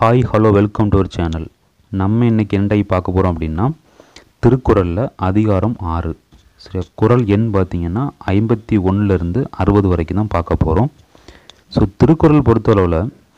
hi hello welcome to our channel நம்ம இன்னைக்கு என்ன டைப் பார்க்க போகிறோம் அப்படின்னா திருக்குறளில் அதிகாரம் ஆறு சரி குறள் எண் பார்த்தீங்கன்னா ஐம்பத்தி ஒன்றுலேருந்து அறுபது வரைக்கும் தான் பார்க்க போகிறோம் ஸோ திருக்குறள் பொறுத்தளவில்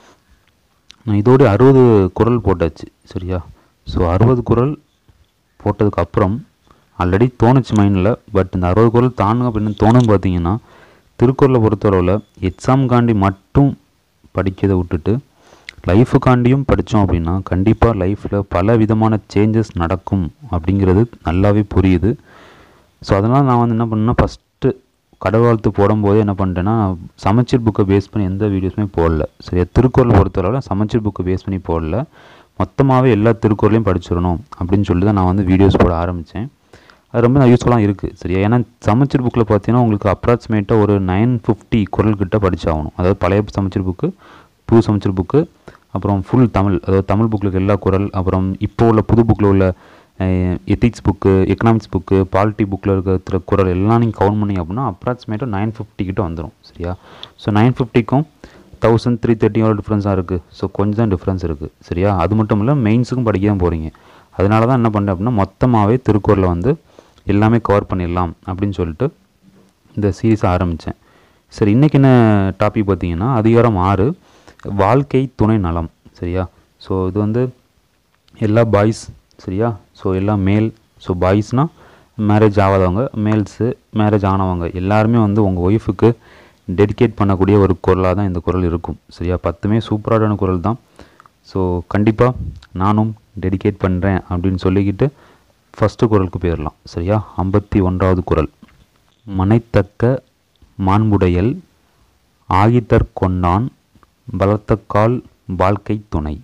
நான் இதோட அறுபது குறள் போட்டாச்சு சரியா ஸோ அறுபது குறள் போட்டதுக்கு அப்புறம் ஆல்ரெடி தோணுச்சு மைண்டில் பட் இந்த அறுபது குறள் தானுங்க அப்படின்னு தோணும் பார்த்தீங்கன்னா திருக்குறளை பொறுத்தளவில் எக்ஸாம்காண்டி மட்டும் படிக்கிறதை விட்டுட்டு லைஃபுக்காண்டியும் படித்தோம் அப்படின்னா கண்டிப்பாக லைஃப்பில் பல விதமான சேஞ்சஸ் நடக்கும் அப்படிங்கிறது நல்லாவே புரியுது ஸோ அதனால் நான் வந்து என்ன பண்ணேன்னா ஃபஸ்ட்டு கடவுள் வாழ்த்து போடும்போது என்ன பண்ணிட்டேன்னா சமச்சீர் புக்கை பேஸ் பண்ணி எந்த வீடியோஸுமே போடல சரியா திருக்குறள் பொறுத்தளவில் சமச்சீர் புக்கை பேஸ் பண்ணி போடல மொத்தமாகவே எல்லா திருக்குறளையும் படிச்சிடணும் அப்படின்னு சொல்லி தான் நான் வந்து வீடியோஸ் போட ஆரம்பித்தேன் அது ரொம்ப யூஸ்ஃபுல்லாக இருக்குது சரியா ஏன்னா சமச்சீர் புக்கில் பார்த்தீங்கன்னா உங்களுக்கு அப்ராக்சிமேட்டாக ஒரு நைன் ஃபிஃப்டி குரல் கிட்ட படிச்சாகணும் அதாவது பழைய சமச்சீர் புக்கு புது சமச்சீர் புக்கு அப்புறம் ஃபுல் தமிழ் அதாவது தமிழ் புக்கில் இருக்க எல்லா குரல் அப்புறம் இப்போ உள்ள புது புக்கில் உள்ள ethics book economics book polity புக்கில் இருக்கிற குரல் எல்லாம் நீங்கள் கவுண்ட் பண்ணிங்க அப்படின்னா அப்ராக்சிமேட்டாக நைன் ஃபிஃப்டி கிட்ட வந்துடும் சரியா ஸோ நைன் ஃபிஃப்டிக்கும் தௌசண்ட் த்ரீ தேர்ட்டியோட டிஃப்ரென்ஸாக இருக்குது ஸோ கொஞ்சம் தான் டிஃப்ரென்ஸ் இருக்குது சரியா அது மட்டும் இல்லை மெயின்ஸுக்கும் படிக்க தான் போகிறீங்க அதனால தான் என்ன பண்ணுறேன் அப்படின்னா மொத்தமாகவே திருக்குறளை வந்து எல்லாமே கவர் பண்ணிடலாம் அப்படின்னு சொல்லிட்டு இந்த சீரீஸை ஆரம்பித்தேன் சரி இன்றைக்கி என்ன டாபிக் பார்த்தீங்கன்னா அதிகாரம் ஆறு வாழ்க்கை துணை நலம் சரியா ஸோ இது வந்து எல்லா பாய்ஸ் சரியா ஸோ எல்லா மேல் ஸோ பாய்ஸ்னால் மேரேஜ் ஆகாதவங்க மேல்ஸு மேரேஜ் ஆனவங்க எல்லாருமே வந்து உங்கள் ஒய்ஃபுக்கு டெடிகேட் பண்ணக்கூடிய ஒரு குரலாக தான் இந்த குரல் இருக்கும் சரியா பத்துமே சூப்பரான குரல் தான் ஸோ கண்டிப்பாக நானும் டெடிகேட் பண்ணுறேன் அப்படின்னு சொல்லிக்கிட்டு ஃபஸ்ட்டு குரலுக்கு போயிடலாம் சரியா ஐம்பத்தி ஒன்றாவது குரல் மனைத்தக்க மாண்புடையல் ஆகித்தற் கொண்டான் பலத்தக்கால் வாழ்க்கை துணை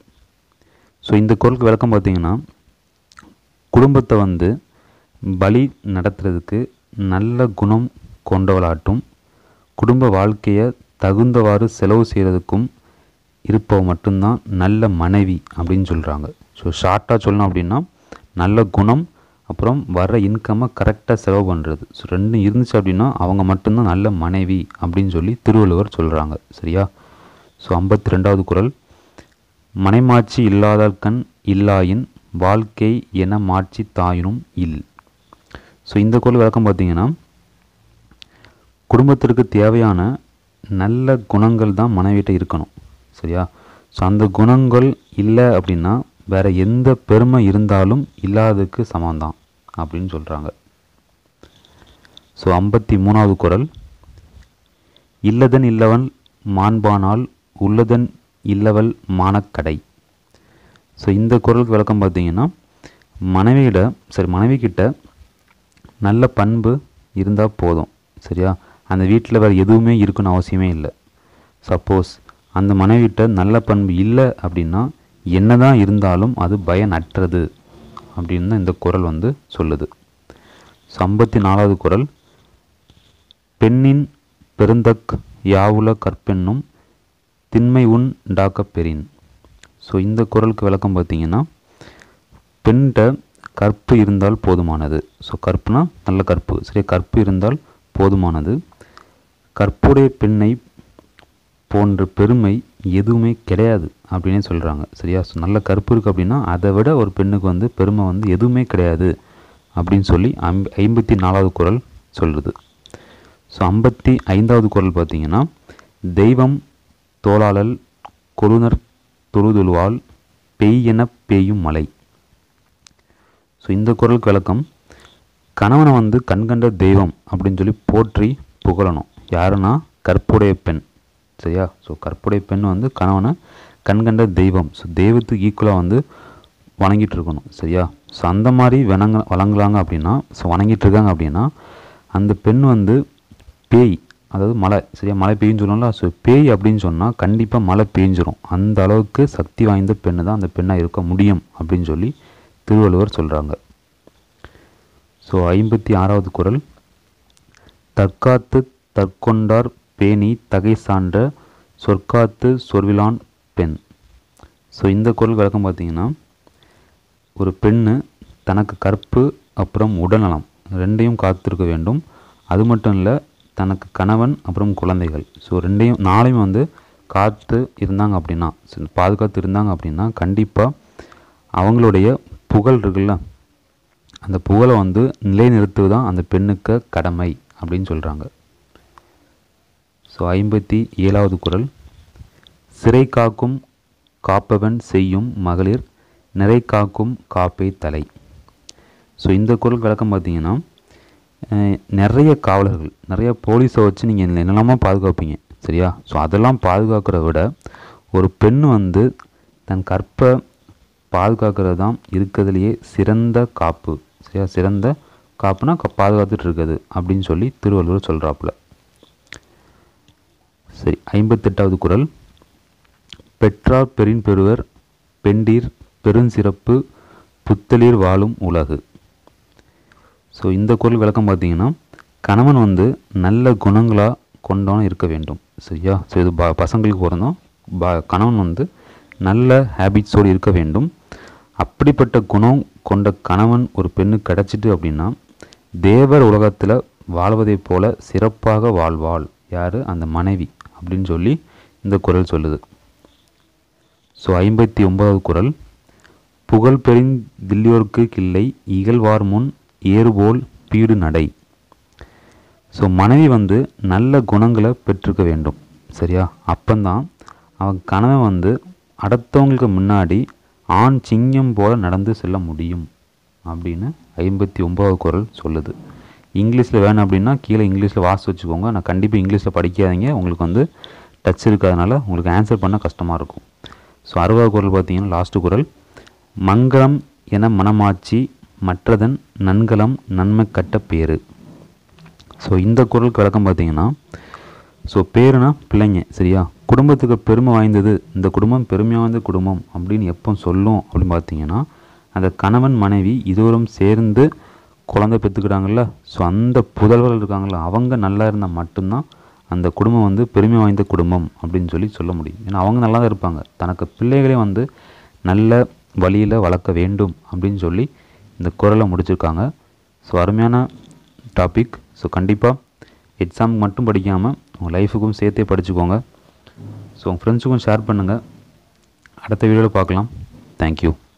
ஸோ இந்த குரலுக்கு விளக்கம் பார்த்தீங்கன்னா குடும்பத்தை வந்து பலி நடத்துறதுக்கு நல்ல குணம் கொண்டவளாட்டும் குடும்ப வாழ்க்கையை தகுந்தவாறு செலவு செய்கிறதுக்கும் இருப்பவ மட்டும்தான் நல்ல மனைவி அப்படின்னு சொல்கிறாங்க ஸோ ஷார்ட்டாக சொல்லணும் அப்படின்னா நல்ல குணம் அப்புறம் வர இன்கம்மை கரெக்டாக செலவு பண்ணுறது ஸோ ரெண்டும் இருந்துச்சு அப்படின்னா அவங்க மட்டும்தான் நல்ல மனைவி அப்படின்னு சொல்லி திருவள்ளுவர் சொல்கிறாங்க சரியா ஸோ ஐம்பத்தி ரெண்டாவது குரல் மனைமாட்சி இல்லாதார்கண் இல்லாயின் வாழ்க்கை என மாட்சி தாயினும் இல் ஸோ இந்த குரல் விளக்கம் பார்த்தீங்கன்னா குடும்பத்திற்கு தேவையான நல்ல குணங்கள் தான் மனைவிட்ட இருக்கணும் சரியா ஸோ அந்த குணங்கள் இல்லை அப்படின்னா வேற எந்த பெருமை இருந்தாலும் இல்லாததுக்கு சமம்தான் அப்படின்னு சொல்கிறாங்க ஸோ ஐம்பத்தி மூணாவது குரல் இல்லதன் இல்லவன் மாண்பானால் உள்ளதன் இல்லவள் மானக்கடை ஸோ இந்த குரலுக்கு விளக்கம் பார்த்தீங்கன்னா மனைவியிட சரி மனைவி கிட்ட நல்ல பண்பு இருந்தால் போதும் சரியா அந்த வீட்டில் வேறு எதுவுமே இருக்குன்னு அவசியமே இல்லை சப்போஸ் அந்த மனைவிட்ட நல்ல பண்பு இல்லை அப்படின்னா என்னதான் இருந்தாலும் அது பயனற்றது அப்படின்னு தான் இந்த குரல் வந்து சொல்லுது ஸோ ஐம்பத்தி நாலாவது குரல் பெண்ணின் பெருந்தக் யாவுல கற்பெண்ணும் திண்மை உன் டாக்க பெறின் ஸோ இந்த குரலுக்கு விளக்கம் பார்த்தீங்கன்னா பெண்கிட்ட கற்பு இருந்தால் போதுமானது ஸோ கற்புனா நல்ல கற்பு சரி கற்பு இருந்தால் போதுமானது கற்புடைய பெண்ணை போன்ற பெருமை எதுவுமே கிடையாது அப்படின்னே சொல்கிறாங்க சரியா ஸோ நல்ல கற்பு இருக்குது அப்படின்னா அதை விட ஒரு பெண்ணுக்கு வந்து பெருமை வந்து எதுவுமே கிடையாது அப்படின்னு சொல்லி ஐம் ஐம்பத்தி நாலாவது குரல் சொல்லுது ஸோ ஐம்பத்தி ஐந்தாவது குரல் பார்த்தீங்கன்னா தெய்வம் தோளாளல் கொழுனர் தொழுதுழுவால் பெய்யென பெய்யும் மழை ஸோ இந்த குரலுக்கு விளக்கம் கணவனை வந்து கண்கண்ட தெய்வம் அப்படின்னு சொல்லி போற்றி புகழணும் யாருன்னா கற்புடைய பெண் சரியா ஸோ கற்புடைய பெண் வந்து கணவனை கண்கண்ட தெய்வம் ஸோ தெய்வத்துக்கு ஈக்குவலாக வந்து வணங்கிட்டு இருக்கணும் சரியா ஸோ அந்த மாதிரி வணங்க வழங்கலாங்க அப்படின்னா ஸோ வணங்கிட்டு இருக்காங்க அப்படின்னா அந்த பெண் வந்து பேய் அதாவது மழை சரியா மழை பெய்யுன்னு சொல்லணும்ல ஸோ பேய் அப்படின்னு சொன்னால் கண்டிப்பாக மழை பெய்ஞ்சிரும் அந்த அளவுக்கு சக்தி வாய்ந்த பெண்ணு தான் அந்த பெண்ணாக இருக்க முடியும் அப்படின்னு சொல்லி திருவள்ளுவர் சொல்கிறாங்க ஸோ ஐம்பத்தி ஆறாவது குரல் தற்காத்து தற்கொண்டார் பேணி தகை சான்ற சொற்காத்து சொர்விலான் பெண் ஸோ இந்த குரல் விளக்கம் பார்த்தீங்கன்னா ஒரு பெண்ணு தனக்கு கற்பு அப்புறம் உடல்நலம் ரெண்டையும் காத்திருக்க வேண்டும் அது மட்டும் இல்லை தனக்கு கணவன் அப்புறம் குழந்தைகள் ஸோ ரெண்டையும் நாளையும் வந்து காத்து இருந்தாங்க அப்படின்னா சரி, பாதுகாத்து இருந்தாங்க அப்படின்னா கண்டிப்பாக அவங்களுடைய புகழ் இருக்குல்ல அந்த புகழை வந்து நிலைநிறுத்துவது தான் அந்த பெண்ணுக்கு கடமை அப்படின்னு சொல்கிறாங்க ஸோ ஐம்பத்தி ஏழாவது குறள் சிறை காக்கும் காப்பவன் செய்யும் மகளிர் நிறை காக்கும் காப்பை தலை ஸோ இந்த குறள் விளக்கம் பார்த்தீங்கன்னா அஹ், நிறைய காவலர்கள் நிறைய போலீஸை வச்சு நீங்கள் என்னெல்லாமா பாதுகாப்பீங்க சரியா ஸோ அதெல்லாம் பாதுகாக்கிறத விட ஒரு பெண் வந்து தன் கற்பை பாதுகாக்கிறது தான் இருக்கிறதுலையே சிறந்த காப்பு சரியா சிறந்த காப்புனா க- பாதுகாத்துட்டு இருக்குது அப்படின்னு சொல்லி திருவள்ளுவர் சொல்கிறாப்புல சரி ஐம்பத்தெட்டாவது குறள் பெற்றார் பெரின் பெறுவர் பெண்டீர் பெருஞ்சிறப்பு புத்தளீர் வாழும் உலகு ஸோ இந்த குறள் விளக்கம் பார்த்தீங்கன்னா கணவன் வந்து நல்ல குணங்களாக கொண்டவன் இருக்க வேண்டும் சரியா ஸோ இது ப பசங்களுக்கு பிறந்தோம் ப கணவன் வந்து நல்ல ஹேபிட்ஸோடு இருக்க வேண்டும் அப்படிப்பட்ட குணம் கொண்ட கணவன் ஒரு பெண்ணுக்கு கிடச்சிட்டு அப்படின்னா தேவர் உலகத்தில் வாழ்வதைப் போல சிறப்பாக வாழ்வாள் யார் அந்த மனைவி அப்படின்னு சொல்லி இந்த குறள் சொல்லுது ஸோ ஐம்பத்தி ஒன்பதாவது குறள் புகழ் பெறின் தில்லியோர்க்கு கிள்ளை இகழ்வார் முன் ஏறுபோல் பீடு நடை ஸோ மனைவி வந்து நல்ல குணங்களை பெற்றிருக்க வேண்டும் சரியா அப்பந்தான் அவன் கணவன் வந்து அடுத்தவங்களுக்கு முன்னாடி ஆண் சிங்கம் போல நடந்து செல்ல முடியும் அப்படின்னு ஐம்பத்தி ஒன்பதாவது குறள் சொல்லுது இங்கிலீஷில் வேணும் அப்படின்னா கீழே இங்கிலீஷில் வாசி வச்சுக்கோங்க நான் கண்டிப்பாக இங்கிலீஷில் படிக்காதீங்க உங்களுக்கு வந்து டச் இருக்காதனால உங்களுக்கு ஆன்சர் பண்ண கஷ்டமாக இருக்கும் ஸோ அறுபதாவது குறள் பார்த்தீங்கன்னா லாஸ்ட்டு குறள் மங்களம் என மனமாட்சி மற்றதன் நன்கலம் நன்மை கட்ட பேரு ஸோ இந்த குறளுக்கு விளக்கம் பார்த்தீங்கன்னா ஸோ பேருனா பிள்ளைங்க சரியா குடும்பத்துக்கு பெருமை வாய்ந்தது இந்த குடும்பம் பெருமை வாய்ந்த குடும்பம் அப்படின்னு எப்போ சொல்லும் அப்படின்னு பார்த்தீங்கன்னா அந்த கணவன் மனைவி இருவரும் சேர்ந்து குழந்தை பெற்றுக்கிறாங்கல்ல ஸோ அந்த புதல்வர்கள் இருக்காங்கல்ல அவங்க நல்லா இருந்தால் மட்டும்தான் அந்த குடும்பம் வந்து பெருமை வாய்ந்த குடும்பம் அப்படின்னு சொல்லி சொல்ல முடியும் ஏன்னா அவங்க நல்லா தான் இருப்பாங்க தனக்கு பிள்ளைகளே வந்து நல்ல வழியில் வளர்க்க வேண்டும் அப்படின்னு சொல்லி இந்த குறளை முடிச்சிருக்காங்க ஸோ அருமையான டாபிக் ஸோ கண்டிப்பாக எக்ஸாம் மட்டும் படிக்காமல் உங்கள் லைஃபுக்கும் சேர்த்தே படிச்சுக்கோங்க ஸோ உங்கள் ஃப்ரெண்ட்ஸுக்கும் ஷேர் பண்ணுங்கள் அடுத்த வீடியோவில் பார்க்கலாம் தேங்க்யூ